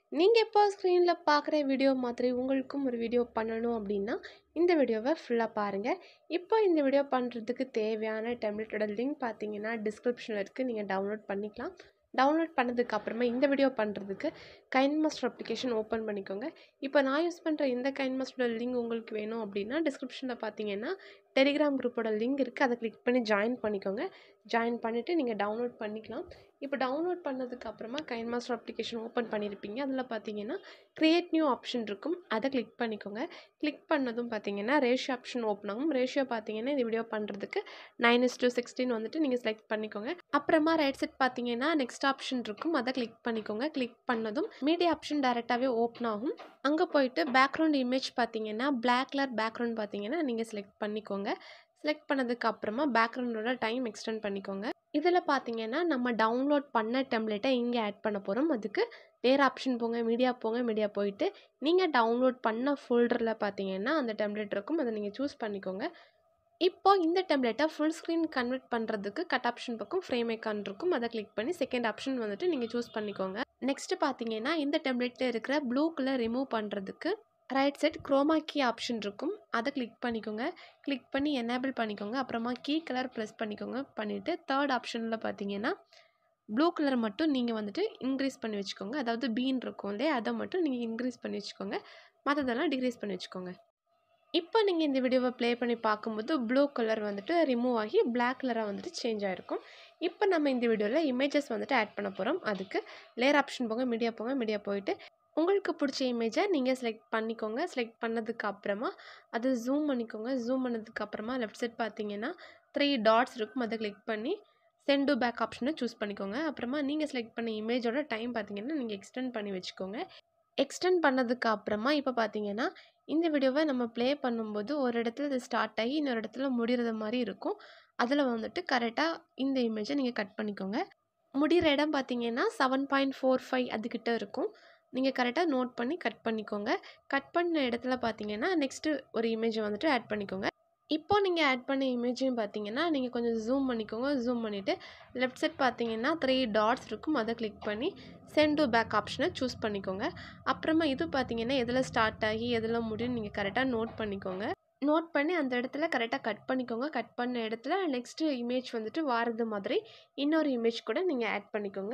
நீங்கள் இப்போ ஸ்க்ரீனில் பார்க்குற வீடியோ மாதிரி உங்களுக்கும் ஒரு வீடியோ பண்ணணும் அப்படின்னா இந்த வீடியோவை ஃபுல்லாக பாருங்கள் இப்போ இந்த வீடியோ பண்ணுறதுக்கு தேவையான டெம்ப்ளேட்டோட லிங்க் பார்த்தீங்கன்னா டிஸ்கிரிப்ஷனில் இருக்குது நீங்கள் டவுன்லோட் பண்ணிக்கலாம் டவுன்லோட் பண்ணதுக்கு அப்புறமா இந்த வீடியோ பண்ணுறதுக்கு கைன் மாஸ்டர் அப்ளிகேஷன் ஓப்பன் பண்ணிக்கோங்க இப்போ நான் யூஸ் பண்ணுற இந்த கைன் மாஸ்டரோட லிங்க் உங்களுக்கு வேணும் அப்படின்னா டிஸ்கிரிப்ஷனில் பார்த்தீங்கன்னா டெலிகிராம் குரூப்போட லிங்க் இருக்குது அதை கிளிக் பண்ணி ஜாயின் பண்ணிக்கோங்க ஜாயின் பண்ணிவிட்டு நீங்கள் டவுன்லோட் பண்ணிக்கலாம் இப்போ டவுன்லோட் பண்ணதுக்கு அப்புறமா கைன் மாஸ்டர் அப்ளிகேஷன் ஓப்பன் பண்ணியிருப்பீங்க அதில் பார்த்தீங்கன்னா க்ரியேட் நியூ ஆப்ஷன் இருக்கும் அதை கிளிக் பண்ணிக்கோங்க கிளிக் பண்ணதும் பார்த்தீங்கன்னா ரேஷியோ ஆப்ஷன் ஓப்பன் ஆகும் ரேஷியோ பார்த்தீங்கன்னா இந்த வீடியோ பண்ணுறதுக்கு நைன் இஸ் டூ சிக்ஸ்டீன் வந்துட்டு நீங்கள் செலக்ட் பண்ணிக்கோங்க அப்புறமா ரைட் சைட் பார்த்தீங்கன்னா நெக்ஸ்ட் ஆப்ஷன் இருக்கும் அதை கிளிக் பண்ணிக்கோங்க கிளிக் பண்ணதும் மீடியா ஆப்ஷன் டேரெக்டாகவே ஓப்பன் ஆகும் அங்கே போயிட்டு பேக்ரவுண்ட் இமேஜ் பார்த்தீங்கன்னா பிளாக் கலர் பேக்ரவுண்ட் பார்த்தீங்கன்னா நீங்கள் செலக்ட் பண்ணிக்கோங்க செலக்ட் பண்ணதுக்கு அப்புறமா பேக்ரவுண்டோட டைம் எக்ஸ்டெண்ட் பண்ணிக்கோங்க இதில் பார்த்தீங்கன்னா நம்ம டவுன்லோட் பண்ண டெம்ப்ளேட்டை இங்கே ஆட் பண்ண போகிறோம் அதுக்கு வேறு ஆப்ஷன் போங்க மீடியா போங்க மீடியா போயிட்டு நீங்கள் டவுன்லோட் பண்ண ஃபோல்டரில் பார்த்தீங்கன்னா அந்த டெம்ப்ளேட் இருக்கும் அதை நீங்கள் சூஸ் பண்ணிக்கோங்க இப்போ இந்த டெம்ப்ளேட்டை ஃபுல் ஸ்க்ரீன் கன்வெர்ட் பண்ணுறதுக்கு கட் ஆப்ஷன் பக்கம் ஃப்ரேம் ஐக்கான் இருக்கும் அதை கிளிக் பண்ணி செகண்ட் ஆப்ஷன் வந்துட்டு நீங்கள் சூஸ் பண்ணிக்கோங்க நெக்ஸ்ட்டு பார்த்தீங்கன்னா இந்த டெம்ப்ளேட்டில் இருக்கிற ப்ளூ கலர் ரிமூவ் பண்ணுறதுக்கு right side chroma key option இருக்கும் அதை கிளிக் பண்ணிக்கோங்க கிளிக் பண்ணி எனேபிள் பண்ணிக்கோங்க அப்புறமா கீ கலர் ப்ரெஸ் பண்ணிக்கோங்க பண்ணிவிட்டு தேர்ட் ஆப்ஷனில் பார்த்தீங்கன்னா ப்ளூ கலர் மட்டும் நீங்கள் வந்துட்டு இன்க்ரீஸ் பண்ணி வச்சுக்கோங்க அதாவது பீன் இருக்கும் இல்லையா அதை மட்டும் நீங்கள் இன்க்ரீஸ் பண்ணி வச்சுக்கோங்க மற்றதெல்லாம் டிக்ரீஸ் பண்ணி வச்சுக்கோங்க இப்போ நீங்கள் இந்த வீடியோவை ப்ளே பண்ணி பார்க்கும்போது ப்ளூ கலர் வந்துட்டு ரிமூவ் ஆகி பிளாக் கலராக வந்துட்டு சேஞ்ச் ஆகிருக்கும் இப்போ நம்ம இந்த வீடியோவில் இமேஜஸ் வந்துட்டு ஆட் பண்ண போகிறோம் அதுக்கு லேயர் ஆப்ஷன் போங்க மீடியா போங்க மீடியா போயிட்டு உங்களுக்கு பிடிச்ச இமேஜை நீங்கள் செலக்ட் பண்ணிக்கோங்க செலக்ட் பண்ணதுக்கு அப்புறமா அது ஜூம் பண்ணிக்கோங்க ஜூம் பண்ணதுக்கு அப்புறமா லெஃப்ட் சைட் பார்த்தீங்கன்னா த்ரீ டாட்ஸ் இருக்கும் அதை கிளிக் பண்ணி சென்ட் டு பேக் ஆப்ஷனை சூஸ் பண்ணிக்கோங்க அப்புறமா நீங்கள் செலக்ட் பண்ண இமேஜோட டைம் பார்த்தீங்கன்னா நீங்கள் எக்ஸ்டெண்ட் பண்ணி வச்சுக்கோங்க எக்ஸ்டெண்ட் பண்ணதுக்கு அப்புறமா இப்போ பார்த்தீங்கன்னா இந்த வீடியோவை நம்ம ப்ளே பண்ணும்போது ஒரு இடத்துல இது ஸ்டார்ட் ஆகி இன்னொரு இடத்துல முடிகிறது மாதிரி இருக்கும் அதில் வந்துட்டு கரெக்டாக இந்த இமேஜை நீங்கள் கட் பண்ணிக்கோங்க முடிகிற இடம் பார்த்தீங்கன்னா செவன் பாயிண்ட் ஃபோர் ஃபைவ் அதுக்கிட்ட இருக்கும் நீங்கள் கரெக்டாக நோட் பண்ணி கட் பண்ணிக்கோங்க கட் பண்ண இடத்துல பார்த்தீங்கன்னா நெக்ஸ்ட்டு ஒரு இமேஜை வந்துட்டு ஆட் பண்ணிக்கோங்க இப்போ நீங்கள் ஆட் பண்ண இமேஜையும் பார்த்தீங்கன்னா நீங்கள் கொஞ்சம் ஜூம் பண்ணிக்கோங்க ஜூம் பண்ணிவிட்டு லெஃப்ட் சைட் பார்த்தீங்கன்னா த்ரீ டாட்ஸ் இருக்கும் அதை கிளிக் பண்ணி சென்ட் டு பேக் ஆப்ஷனை சூஸ் பண்ணிக்கோங்க அப்புறமா இது பார்த்தீங்கன்னா எதில் ஸ்டார்ட் ஆகி எதில் முடியும் நீங்கள் கரெக்டாக நோட் பண்ணிக்கோங்க நோட் பண்ணி அந்த இடத்துல கரெக்டாக கட் பண்ணிக்கோங்க கட் பண்ண இடத்துல நெக்ஸ்ட்டு இமேஜ் வந்துட்டு வாரது மாதிரி இன்னொரு இமேஜ் கூட நீங்கள் ஆட் பண்ணிக்கோங்க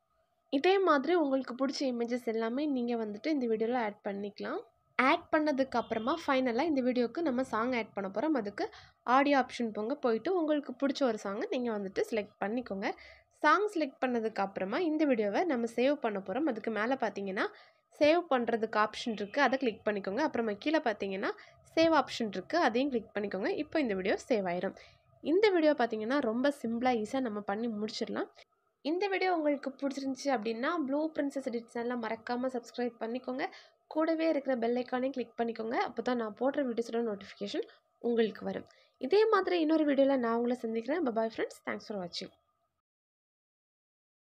இதே மாதிரி உங்களுக்கு பிடிச்ச இமேஜஸ் எல்லாமே நீங்கள் வந்துட்டு இந்த வீடியோவில் ஆட் பண்ணிக்கலாம் ஆட் பண்ணதுக்கு அப்புறமா ஃபைனலாக இந்த வீடியோவுக்கு நம்ம சாங் ஆட் பண்ண போகிறோம் அதுக்கு ஆடியோ ஆப்ஷன் போங்க போயிட்டு உங்களுக்கு பிடிச்ச ஒரு சாங்கை நீங்கள் வந்துட்டு செலக்ட் பண்ணிக்கோங்க சாங் செலக்ட் பண்ணதுக்கு அப்புறமா இந்த வீடியோவை நம்ம சேவ் பண்ண போகிறோம் அதுக்கு மேலே பார்த்தீங்கன்னா சேவ் பண்ணுறதுக்கு ஆப்ஷன் இருக்குது அதை கிளிக் பண்ணிக்கோங்க அப்புறமா கீழே பார்த்தீங்கன்னா சேவ் ஆப்ஷன் இருக்குது அதையும் கிளிக் பண்ணிக்கோங்க இப்போ இந்த வீடியோ சேவ் ஆயிரும் இந்த வீடியோ பார்த்தீங்கன்னா ரொம்ப சிம்பிளாக ஈஸியாக நம்ம பண்ணி முடிச்சிடலாம் இந்த வீடியோ உங்களுக்கு பிடிச்சிருந்துச்சி அப்படின்னா ப்ளூ பிரின்சஸ் எடிட் சேனலில் மறக்காமல் சப்ஸ்கிரைப் பண்ணிக்கோங்க கூடவே இருக்கிற பெல் ஐக்கானையும் கிளிக் பண்ணிக்கோங்க அப்போ தான் நான் போடுற வீடியோஸோட நோட்டிஃபிகேஷன் உங்களுக்கு வரும் இதே மாதிரி இன்னொரு வீடியோவில் நான் உங்களை சந்திக்கிறேன் பாய் ஃப்ரெண்ட்ஸ் தேங்க்ஸ் ஃபார் வாட்சிங்